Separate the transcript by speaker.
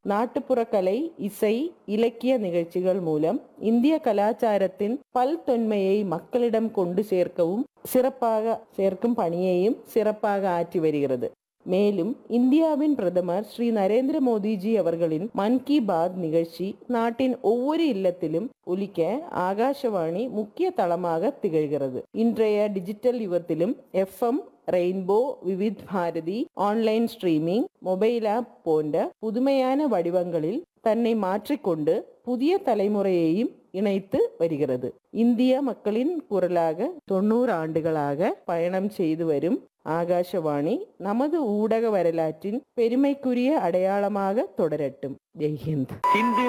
Speaker 1: நாட்டுப்புற கலை இசை இலக்கிய நிகழ்ச்சிகள் மூலம் இந்திய கலாச்சாரத்தின் பல்தொன்மையை மக்களிடம் கொண்டு சேர்க்கவும் சிறப்பாக சேர்க்கும் பணியையும் சிறப்பாக ஆற்றி வருகிறது மேலும் இந்தியாவின் பிரதமர் ஸ்ரீ நரேந்திர மோடிஜி அவர்களின் மன் கி பாத் நிகழ்ச்சி நாட்டின் ஒவ்வொரு இல்லத்திலும் ஒலிக்க ஆகாஷவாணி முக்கிய தளமாக திகழ்கிறது இன்றைய டிஜிட்டல் யுகத்திலும் FM rainbow Vividh Bharati online streaming mobile app போன்ற புதுமையான வடிவங்களில் தன்னை மாற்றிக்கொண்டு புதிய தலைமுறையையும் இணைத்து வருகிறது இந்திய மக்களின் குரலாக தொண்ணூறு ஆண்டுகளாக பயணம் செய்து வரும் ஆகாஷவாணி நமது ஊடக வரலாற்றின் பெருமைக்குரிய அடையாளமாக தொடரட்டும் ஜெய்ஹிந்த்
Speaker 2: இன்று